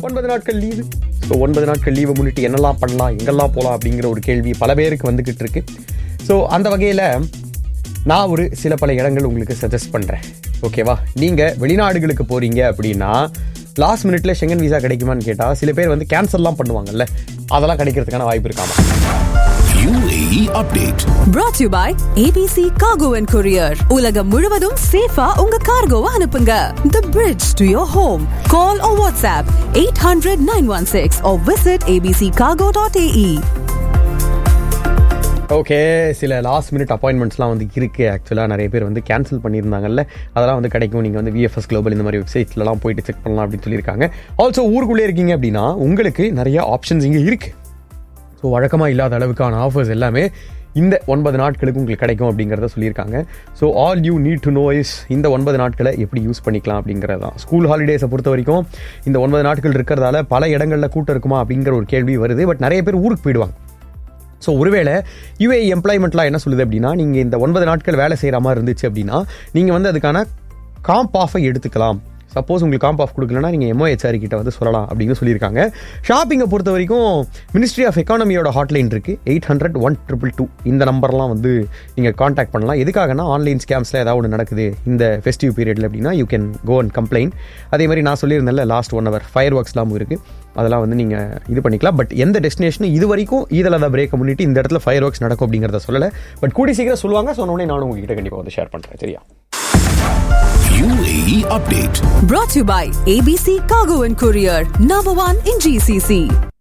ஒன்பது நாட்கள் leave so ஒன்பது நாட்கள் லீவை முன்னிட்டு என்னெல்லாம் பண்ணலாம் எங்கெல்லாம் போகலாம் அப்படிங்கிற ஒரு கேள்வி பல பேருக்கு வந்துக்கிட்டு இருக்கு ஸோ அந்த வகையில் நான் ஒரு சில பல இடங்கள் உங்களுக்கு சஜஸ்ட் பண்ணுறேன் ஓகேவா நீங்கள் வெளிநாடுகளுக்கு போகிறீங்க அப்படின்னா லாஸ்ட் மினிட்ல ஷெங்கன் விசா கிடைக்குமான்னு கேட்டால் சில பேர் வந்து கேன்சல்லாம் பண்ணுவாங்கல்ல அதெல்லாம் கிடைக்கிறதுக்கான வாய்ப்பு இருக்காமா UAE update. brought to you by ABC Cargo and Courier. உலகம் முழுவதும் சேஃபா உங்க கார்கோவை அனுப்புங்க. The bridge to your home. Call or WhatsApp 800 916 or visit abccargo.ae. Okay சில லாஸ்ட் மினிட் அப்பாயின்மெண்ட்ஸ்லாம் வந்து இருக்குது ஆக்சுவலாக நிறைய பேர் வந்து கேன்சல் பண்ணியிருந்தாங்கல்ல அதெல்லாம் வந்து கிடைக்கும் நீங்கள் வந்து விஎஃப்எஸ் குளோபல் இந்த மாதிரி வெப்சைட்ஸ்லாம் போயிட்டு செக் பண்ணலாம் அப்படின்னு சொல்லியிருக்காங்க ஆல்சோ ஊருக்குள்ளே இருக்கீங்க அப்படின்னா உங்களுக்கு நிறைய ஆப்ஷன்ஸ் இங்கே இருக்குது ஸோ வழக்கமாக இல்லாத அளவுக்கான ஆஃபர்ஸ் எல்லாமே இந்த ஒன்பது நாட்களுக்கு உங்களுக்கு கிடைக்கும் அப்படிங்கிறத சொல்லியிருக்காங்க so all you need to know is இந்த ஒன்பது நாட்களை எப்படி யூஸ் பண்ணிக்கலாம் அப்படிங்கிறது தான் ஸ்கூல் ஹாலிடேஸை பொறுத்த வரைக்கும் இந்த ஒன்பது நாட்கள் இருக்கிறதால பல இடங்களில் கூட்டம் இருக்குமா அப்படிங்கிற ஒரு கேள்வி வருது பட் நிறைய பேர் ஊருக்கு போயிடுவாங்க ஸோ ஒருவேளை யூஏ எம்ப்ளாய்மெண்ட்லாம் என்ன சொல்லுது அப்படின்னா நீங்கள் இந்த ஒன்பது நாட்கள் வேலை செய்கிற மாதிரி இருந்துச்சு அப்படின்னா நீங்கள் வந்து அதுக்கான காம்ப் ஆஃபை எடுத்துக்கலாம் சப்போஸ் உங்களுக்கு காம்ப் ஆஃப் கொடுக்கலன்னா நீங்கள் எம்ஓஹெச்ஆர் கிட்ட வந்து சொல்லலாம் அப்படின்னு சொல்லியிருக்காங்க ஷாப்பிங்கை பொறுத்த வரைக்கும் மினிஸ்ட்ரி ஆஃப் எக்கானமியோட ஹாட்லைன் இருக்குது eight hundred one triple two இந்த நம்பர்லாம் வந்து நீங்கள் காண்டாக்ட் பண்ணலாம் எதுக்காகனா ஆன்லைன் ஸ்கேம்ஸில் ஏதாவது ஒன்று நடக்குது இந்த ஃபெஸ்டிவ் பீரியடில் அப்படின்னா you can go and complaint அதே மாதிரி நான் சொல்லியிருந்தேன்ல லாஸ்ட் ஒன் ஹவர் ஃபயர் ஒர்க்ஸ்லாம் இருக்குது அதெல்லாம் வந்து நீங்கள் இது பண்ணிக்கலாம் பட் எந்த டெஸ்டினேஷனும் இது வரைக்கும் ஈதில் அதை பிரேக்கை முன்னிட்டு இந்த இடத்துல ஃபயர் ஒர்க்ஸ் நடக்கும் அப்படிங்கிறத சொல்லலை பட் கூடி சீக்கிரம் சொல்லுவாங்க சொன்னோடனே நானும் உங்ககிட்ட கண்டிப்பாக வந்து ஷேர் பண்ணுறேன் சரியா UAE update. Brought to you by ABC Cargo and Courier. Number one in GCC.